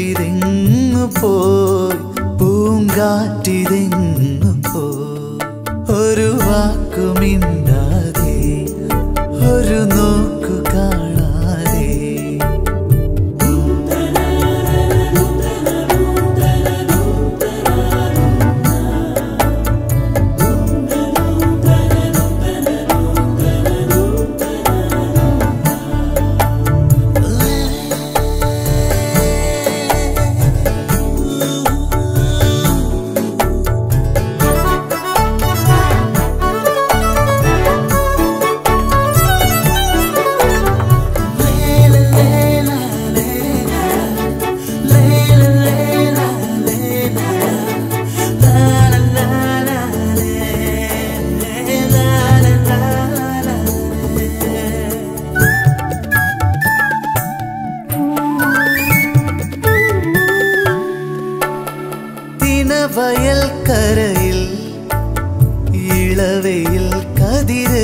കാറ്റിതെങ്ങു പോയി പൂങ്കാറ്റിതെങ്ങു പോയി ഒരു വാക്കുമിണ്ടാതെ ഒരു നോക്കു കാണാതെ തിനവയൽ കരയിൽ ഇളവയിൽ കതിര്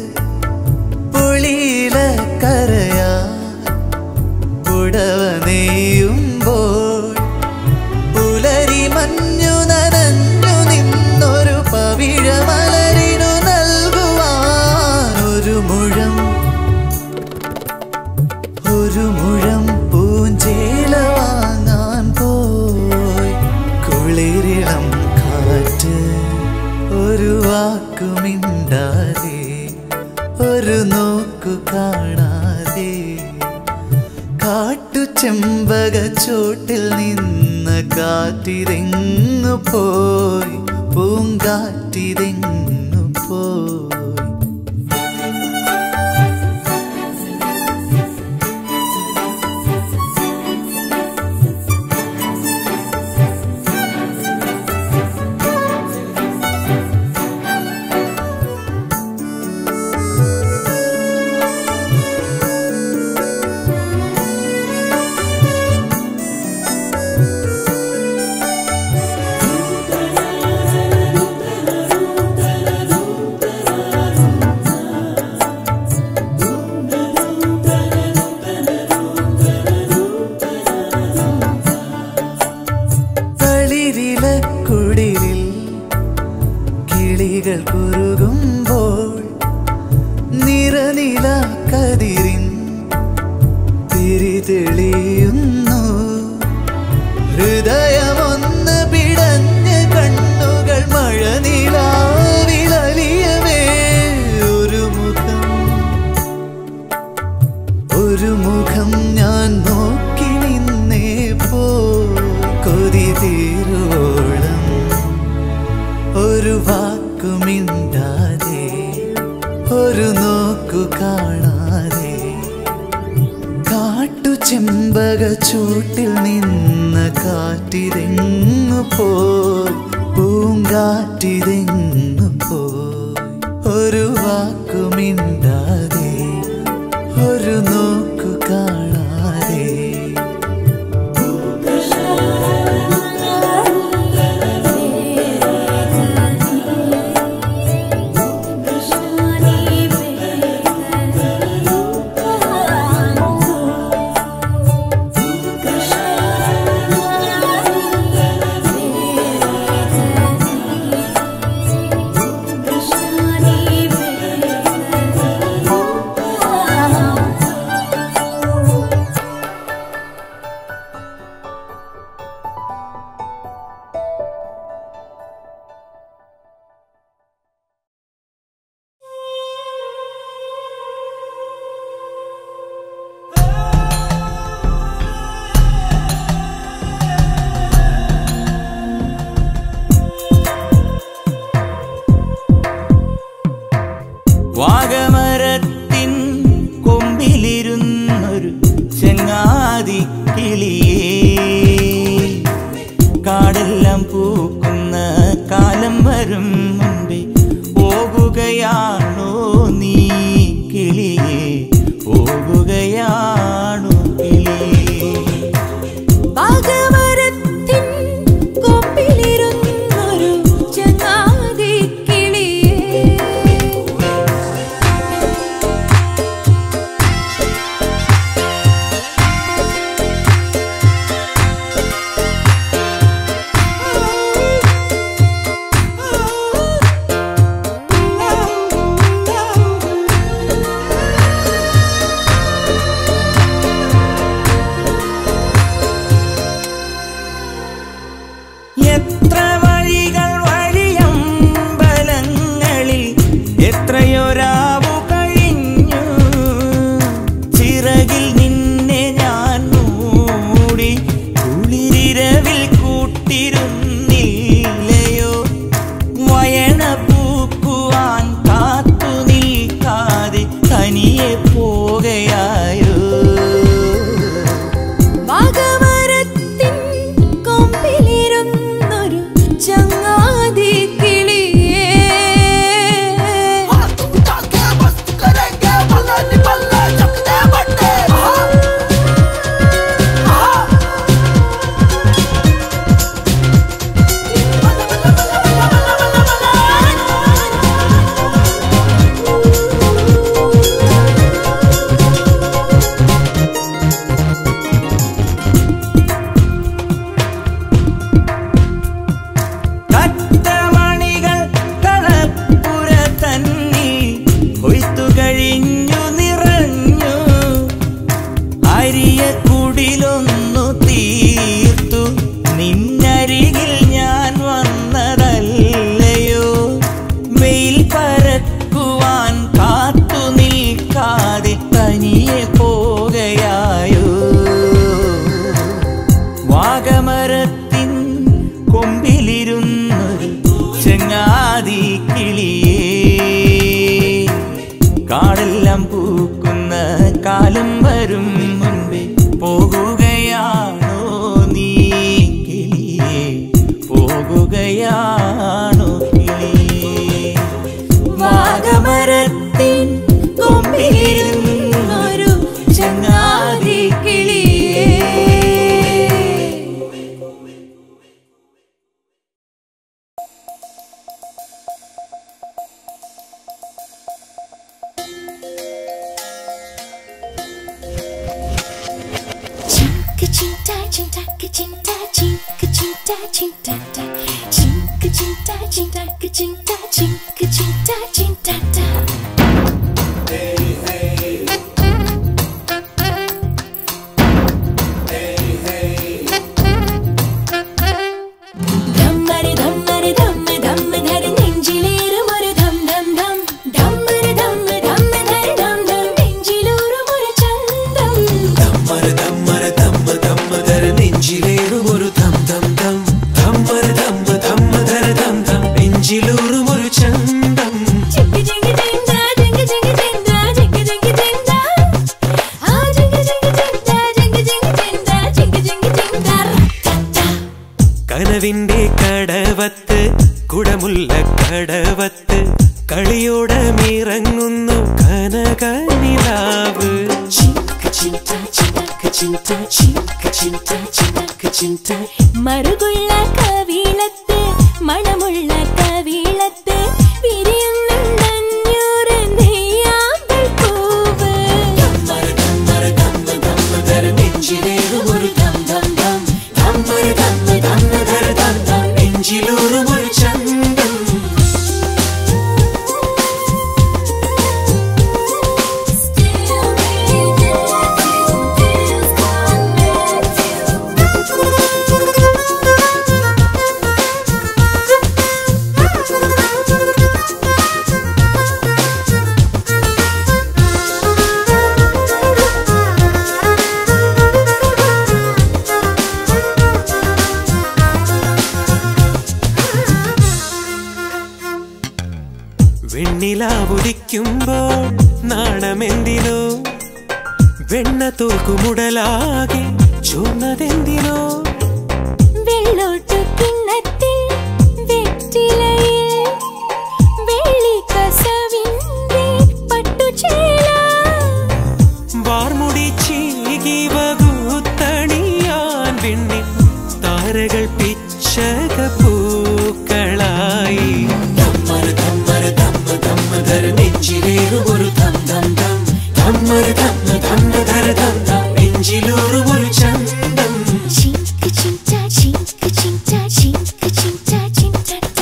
പൊളിയില കരയാ പുടവ നെയ്യുമ്പോൾ പുലരി മഞ്ഞു നനഞ്ഞു നിന്നൊരു പവിഴമലരിനു നൽകുവാൻ ഒരു മുഴം ഒരു മുഴം പൂഞ്ചേല വാങ്ങാൻ പോയി കുളിരിളം കാറ്റ് ഒരു വാക്കുമിണ്ടാതെ ഒരു നോക്കു കാണാതെ കാട്ടു ചെമ്പക ചോട്ടിൽ നിന്ന് കാറ്റിതെങ്ങു പോയി പൂങ്കാറ്റിതെങ്ങു പോയി തളിരില കുടിലിൽ കിളികൾ കുറുകുമ്പോൾ നിറനില കതിരിൻ തിരിതെളിയുന്നു ഹൃദയമൊന്ന് പിടഞ്ഞ് കണ്ണുകൾ മഴ നിലാവിലലിയവേ ഒരു മുഖം ഒരു മുഖം ഞാൻ നോക്കി നിന്നേ പോ കൊതി തീരുവോളം ഒരു വാക്കുമിണ്ടാതെ ഒരു നോക്കു കാണാതെ കാട്ടു ചെമ്പക ചൂട്ടിൽ നിന്ന് കാറ്റിതെങ്ങു പോയി പൂങ്കാറ്റിതെങ്ങു പോയി ഒരു വാക്കുമിണ്ടാതെ ഒരു നോക്കു കാണാതെ Thank you. chintata, chinka chinta, chintaka chinta, chinka chinta, chintata. ധമ്മരി ധമ്മരി Dhamma Dhamma ധരി നെഞ്ചിലേറും ഒരു ധം ധം ധം ധമ്മരി ധമ്മ ധമ്മ ധരി ധം ധം നെഞ്ചിലൂറും ഒരു ചന്തം ധമ്മര ധമ്മര ധമ്മ ധമ്മ ധര നെഞ്ചിലേറും ഒരു ധം ധം ധം ധമ്മര ധമ്മ ധമ്മ ധര ധം ധം നെഞ്ചിലൂറും ഒരു ചന്തം ജിങ്കി ജിങ്കി ജിന്ദ ജിങ്കി ജിങ്കി ജിന്ദ ജിങ്കി ജിങ്കി ജിന്ദ ആ ജിങ്കി ജിങ്കി ജിന്ദ ജിങ്കി ജിങ്കി ജിന്ദ ജിങ്കി ജിങ്കി ജിന്ദ റട്ടട്ട കനവിന്റെ കടവത്ത് കുടമുല്ല കടവത്ത് കളിയോടെ മിറങ്ങുന്നു കനകനിലാവ് ചിങ്ക ചിന്ത ചിന്തക ചിന്ത ചിങ്ക ചിന്ത ചിന്തക ചിന്ത മറുകുള്ള കവിളത്ത് മണമുള്ള കവിളത്ത് വിരിയുന്നുണ്ടഞ്ഞൂറ് നെയ്യാമ്പൽ പൂവ് നെഞ്ചിലേറും ഒരു ധം ധം ധം ധമ്മര ധമ്മ ധമ്മ ധര ധം ധം നെഞ്ചിലൂറും ഒരു ചന്തം വെണ്ണിലാവുദിക്കുമ്പോൾ നാണമെന്തിനോ വെണ്ണ തോൽക്കുമുടലാകെ ചുവന്നതെന്തിനോ വെള്ളോട്ടു കിണ്ണത്തിൽ വെറ്റിലയിൽ വെള്ളിക്കസവിന്റെ പട്ടുചേല വാർമുടി ചീകി വകുത്തണിയാൻ വെണ്ണി താരകൾ പിച്ചക പൂക്കളായി ധമ്മര ധമ്മര ധമ്മ ധമ്മ ധര നെഞ്ചിലേറും ഒരു ധം ധം ധം ധമ്മര ധമ്മ ധമ്മ ധര ധം ധം നെഞ്ചിലൂറും ഒരു ചന്തം ചിങ്ക ചിന്ത ചിങ്ക ചിന്ത ചിങ്ക ചിന്ത ചിന്തട്ട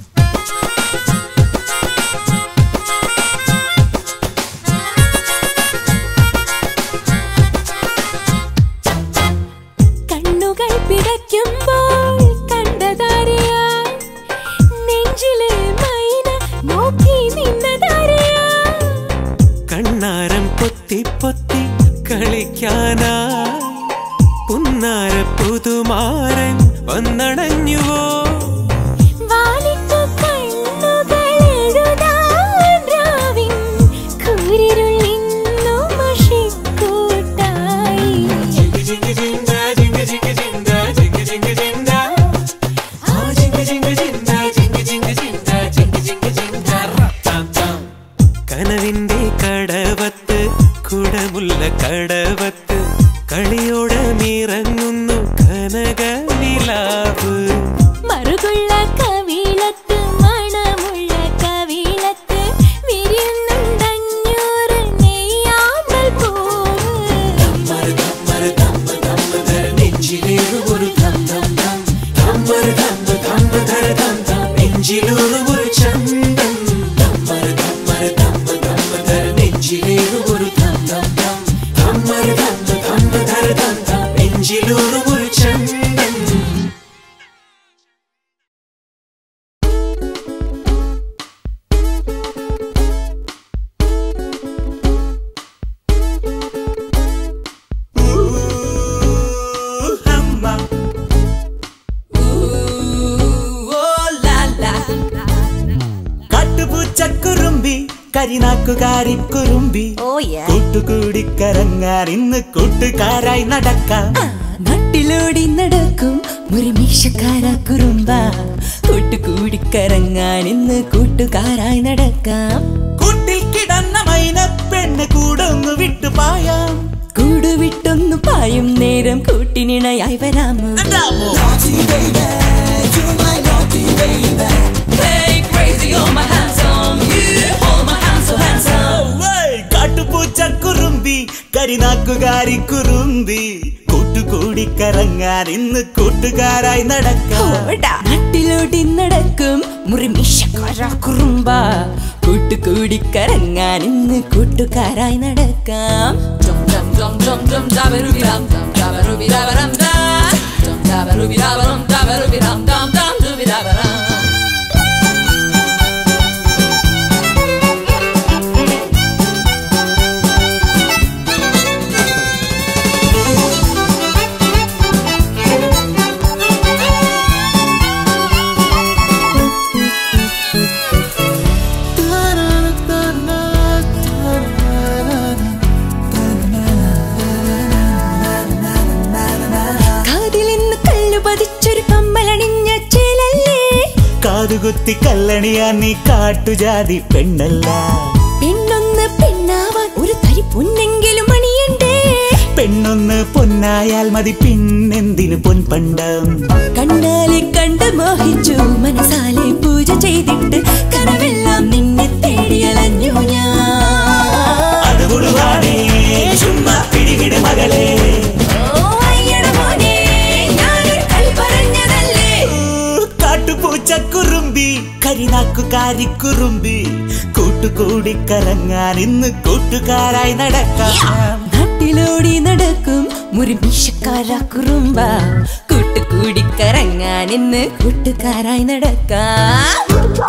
കണ്ണുകൾ പിടയ്ക്കുമ്പോൾ കണ്ടതാരയാ നെഞ്ചിലെ മൈന നോക്കി നിന്നതാരയാ കണ്ണാരം പൊത്തി പൊത്തി കളിക്കാനായി പുന്നാര പുതുമാരൻ വന്നണഞ്ഞുവോ വാലിട്ടു കണ്ണുകൾ എഴുതാൻ രാവിൻ കൂരിരുൾ ഇന്നു മഷിക്കൂട്ടായി കനവിന്റെ കടവത്ത് കുടമുല്ല കടവത്ത് കളിയോടെ മിറങ്ങുന്നു കനക നിലാവ് മറുകുള്ള കവിളത്ത് മണമുള്ള കവിളത്ത് വിരിയുന്നുണ്ടഞ്ഞൂറ് നെയ്യാമ്പൽ പൂവ് നെഞ്ചിലേറും ഒരു ധം ധം ധം ധമ്മര ധമ്മ ധമ്മ ധര ധം ധം നെഞ്ചിലൂറും ഒരു ചന്തം ധമ്മര ധമ്മര ധമ്മ ധമ്മ ധര നെഞ്ചിലേറും ഒരു ധം ധം ധം ധമ്മര ധമ്മ ധമ്മ ധര ധം ധം നെഞ്ചിലൂറും ഒരു ചന്തം കാട്ടുപൂച്ചക്കുറുമ്പി കരിനാക്കുകാരി കുറുമ്പി കൂട്ടുകൂടി കറങ്ങാൻ ഇന്ന് കൂട്ടുകാരായി നടക്കാം നട്ടിലോടി നടക്കും ഒരു മീശക്കാര കുറുമ്പ കൂട്ടുകൂടിക്കറങ്ങാൻ ഇന്ന് കൂട്ടുകാരായി നടക്കാം കൂട്ടിൽ കിടന്ന മൈന പെണ്ണ് കൂടൊന്നു വിട്ടുപായാം കൂടുവിട്ടൊന്നു പായും നേരം കൂട്ടിനിണയായി വരാമോ കാട്ടുപൂച്ചക്കുറുമ്പി കരിനാക്കുകാരി കുറുമ്പി കൂട്ടു കൂട്ടുകൂടിക്കറങ്ങാൻ ഇന്ന് കൂട്ടുകാരായി നടക്കാം നാട്ടിലോടി നടക്കും മുറിമിഷക്കാര കുറുമ്പ കൂട്ടുകൂടി കറങ്ങാൻ ഇന്ന് കൂട്ടുകാരായി നടക്കാം കാതിൽ ഇന്ന് കല്ലു പതിച്ചൊരു കമ്മലണിഞ്ഞ ചേലല്ലേ കാതുകുത്തി കല്ലണിയാ നീ കാട്ടുജാതി പെണ്ണല്ല പെണ്ണൊന്ന് പെണ്ണാവാൻ ഒരു തരി പൊന്നെങ്കിലും മണിയണ്ടേ പെണ്ണൊന്ന് പൊന്നായാൽ മതി പിന്നെന്തിന് പൊൻപണ്ടം കണ്ണാലെ കണ്ട് മോഹിച്ചു മനസാലെ പൂജ ചെയ്തിട്ട് കനവെല്ലാം നിന്നെ തേടി അലഞ്ഞു ഞാൻ അത് കൊടുവാണേ ചുമ്മാ പിടികിട് മകളെ ഓ, അയ്യട മോനെ, ഞാനൊരു കളി പറഞ്ഞതല്ലേ കാട്ടുപൂച്ചക്കുറുമ്പി കരിനാക്കുകാരിക്കുറുമ്പി കൂട്ടുകൂടിക്കറങ്ങാൻ ഇന്ന് കൂട്ടുകാരായി നടക്കാം നാട്ടിലോടി നടക്കും മുറിമീശക്കാര കുറുമ്പ കൂട്ടുകൂടി കറങ്ങാൻ ഇന്ന് കൂട്ടുകാരായി നടക്കാം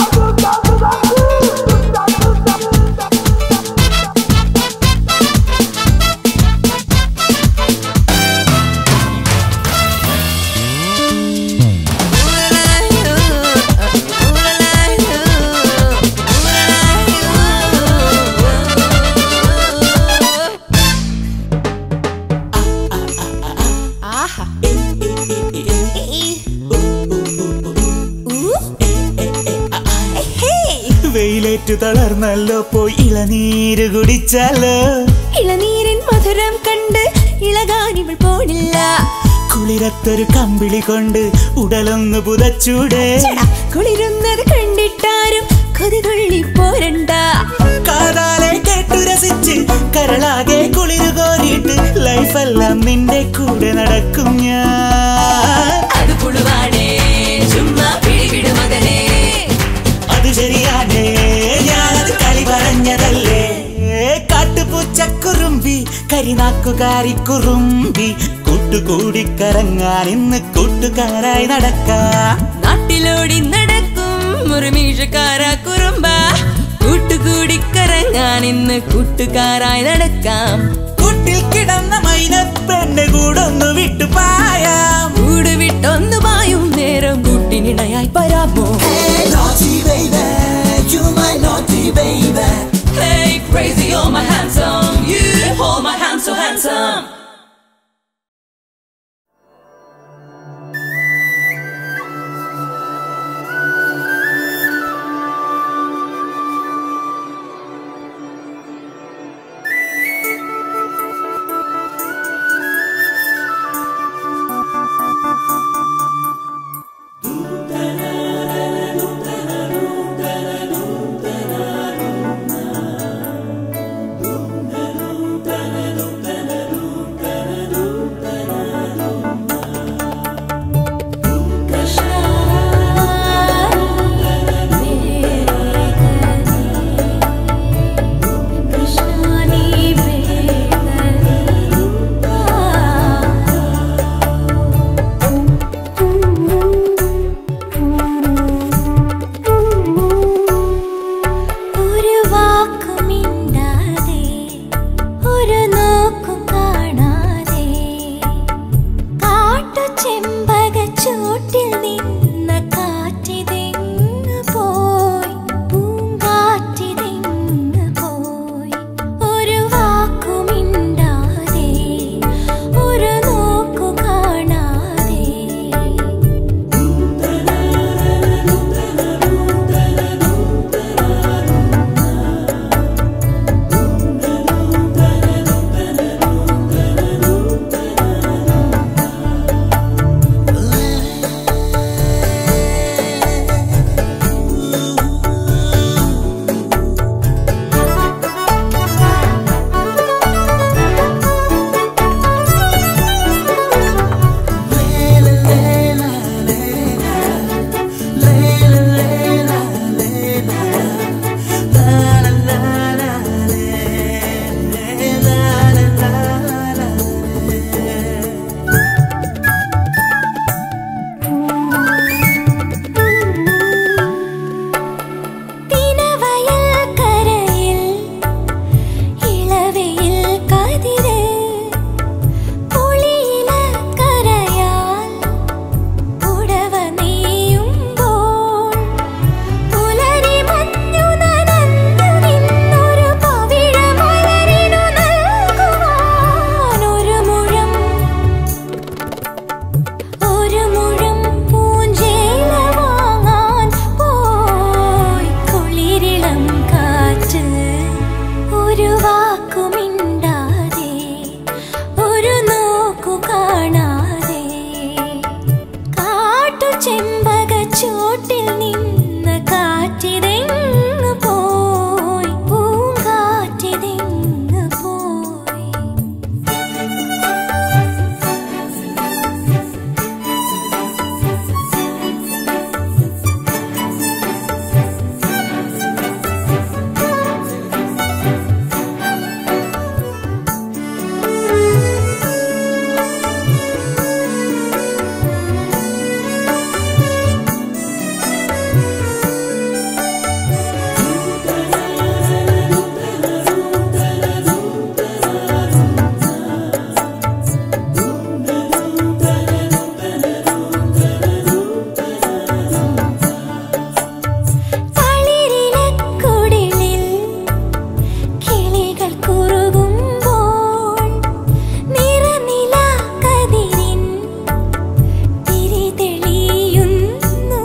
വെയിലേറ്റു തളർന്നല്ലോ പോയി ഇളനീര് കുടിച്ചാലോ ഇളനീരിൻ മധുരം കണ്ട് ഇളകാനിവൾ പോണില്ല കുളിരത്തൊരു കമ്പിളി കൊണ്ട് ഉടലൊന്ന് പുതച്ചൂടെ ചേടാ, കുളിരുന്നത് കണ്ടിട്ടാരും കൊതികൊള്ളി പോരണ്ട കാതാലെ കേട്ടു രസിച്ച് കരളാകെ കുളിരു കോരിയിട്ട് ലൈഫെല്ലാം നിന്റെ കൂടെ നടക്കും ഞാൻ അത് പുളുവാണേ ചുമ്മാ പിടിവിടു മകനെ അത് ശരിയാണേ ഞാനത് കളി പറഞ്ഞതല്ലേ കാട്ടുപൂച്ചക്കുറുമ്പി കരിനാക്കുകാരി കുറുമ്പി കൂട്ടുകൂടിക്കറങ്ങാൻ ഇന്ന് കൂട്ടുകാരായി നടക്കാം നാട്ടിലോടി നടക്കും മുറിമീഷക്കാര കുറുമ്പ കൂട്ടുകൂടി കറങ്ങാൻ ഇന്ന് കൂട്ടുകാരായി നടക്കാം കൂട്ടിൽ കിടന്ന മൈനപ്പെണ്ണ് കൂടൊന്നു വിട്ടു പായാം കൂട് വിട്ടൊന്നു പായും നേരം കൂട്ടിനിണയായി വരാമോ Hey crazy, you're my handsome You hold my hand so handsome ചെമ്പകച്ചോട്ടിൽ നിന്ന് കാറ്റിതെങ്ങ് പോയി പൂങ്കാറ്റിതെങ്ങ് പോയി തളിരിലക്കുടിലിൽ കിളികൾ കുറുകുമ്പോൾ നിറനിലാക്കതിരിൻ തിരിതെളിയുന്നു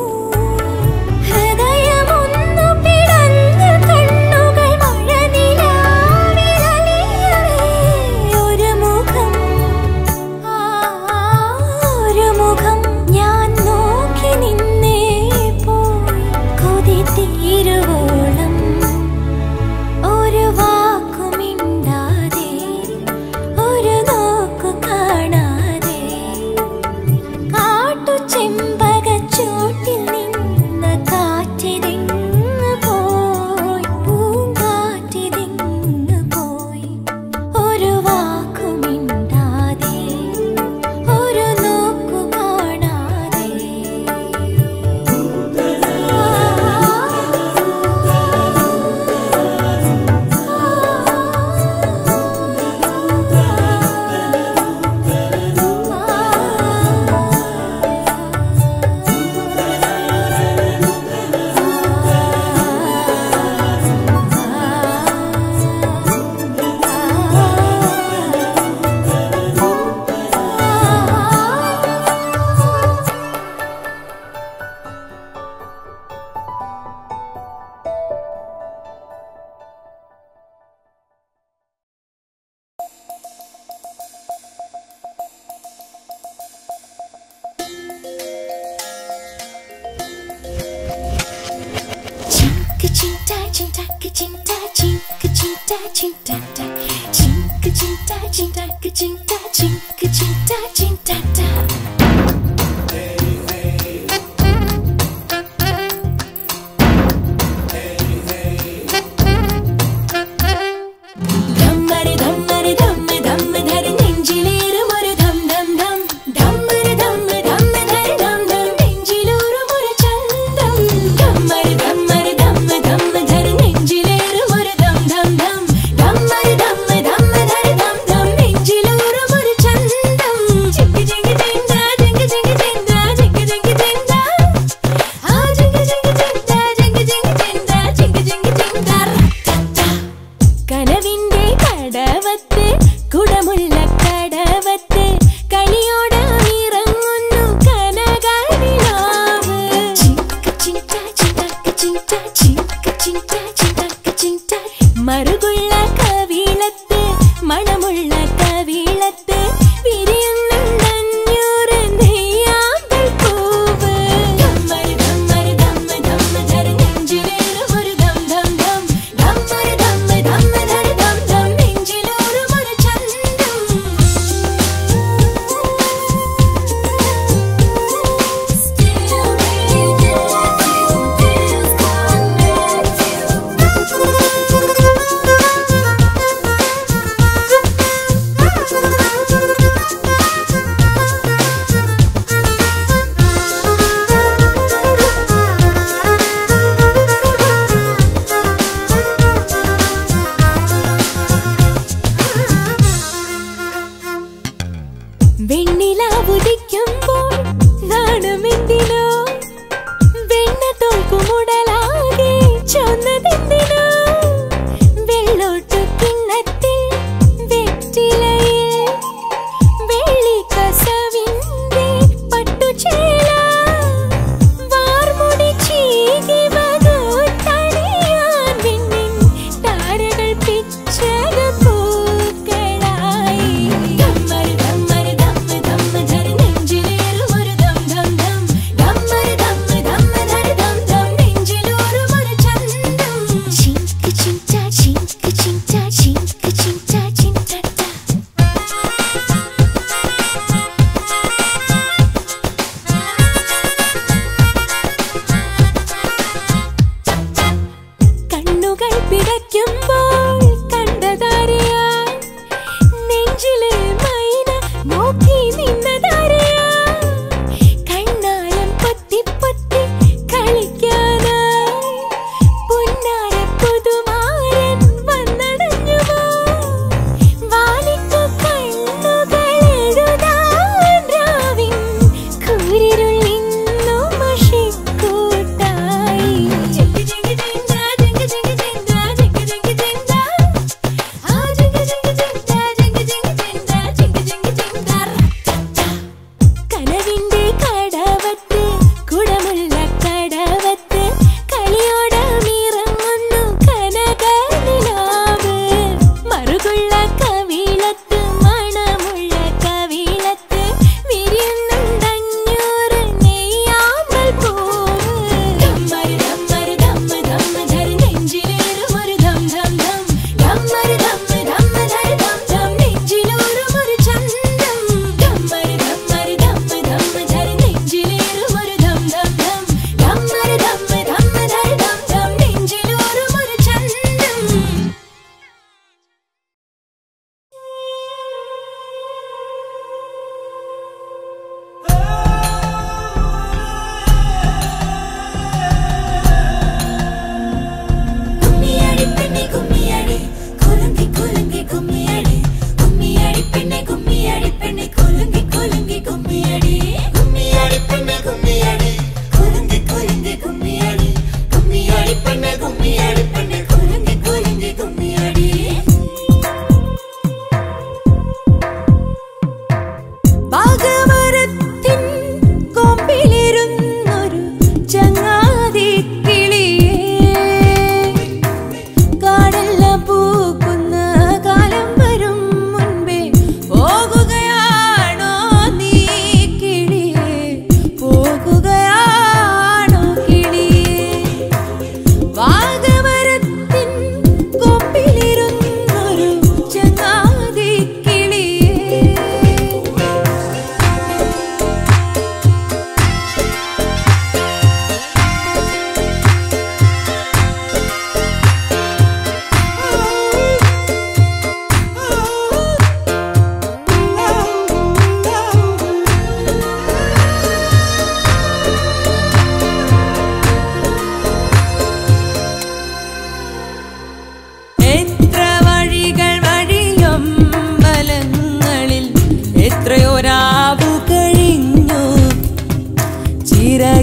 ഹൃദയമൊന്നു പിടഞ്ഞ് കണ്ണുകൾ മഴനിലാവിലലിയവേ ഒരു മുഖം ആ ഒരു മുഖം ഞാൻ നോക്കി നിന്നേ പോയി കൊതി തീരുവോളം ഒരു വാക്കുമിണ്ടാതെ ഒരു നോക്കു കാണാതെ കാട്ടു ചെമ്പകച്ചോട്ടിൽ നിന്ന് കാറ്റിതെങ്ങ് പോയി പൂങ്കാറ്റിതെങ്ങ് പോയി ഒരു വാക്കുമിണ്ടാതെ ഒരു നോക്കു കാണാതെ Chinka chinta chinta chinta chinka chinta chinta ta chinka chinta chinta chinta chinka chinta chinta ta ധമ്മര് ധമ്മര് Dhamma Dhamma ധര നെഞ്ചിലേറും ഒരു ധം ധം ധം ധമ്മര് ധമ്മ ധമ്മ ധര ധം ധം നെഞ്ചിലൂറും ഒരു ചന്തം ധമ്മര് ധമ്മര് ധമ്മ ധമ്മ ധര നെഞ്ചിലേറും ഒരു ധം ധം ധം ധമ്മര് ധമ്മ ധമ്മ ധര ധം ധം നെഞ്ചിലൂറും ഒരു ചന്തം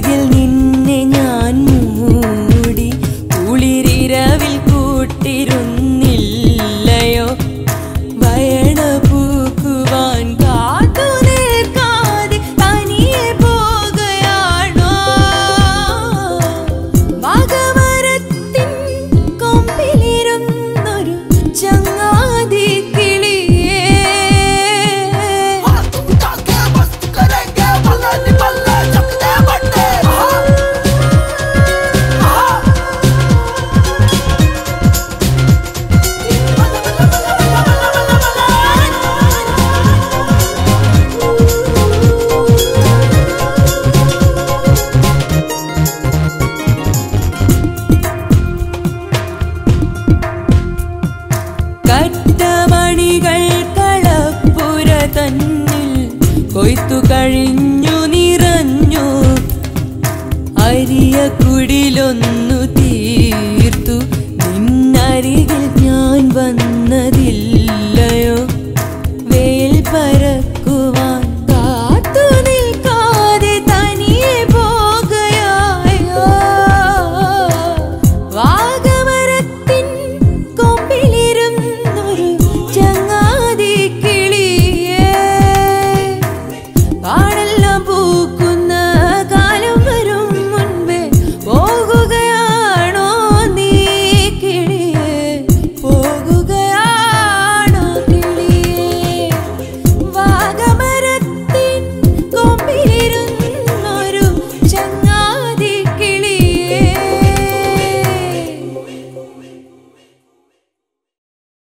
ചിറകിൽ നിന്നെ ഞാൻ മൂടി കുളിരിരവിൽ കൂട്ടിരുന്നില്ലയോ വയണ പൂക്കുവാൻ കാത്തു നിൽക്കാതെ തനിയെ പോകുകയാണോ വാഗമരത്തിൻ കൊമ്പിലിരുന്നൊരു ചങ്ങാതി കിളിയേ കട്ടമണികൾ കളപ്പുര തന്നിൽ കൊയ്ത്തു കഴിഞ്ഞു നിറഞ്ഞു അരിയ കുടിലൊന്നു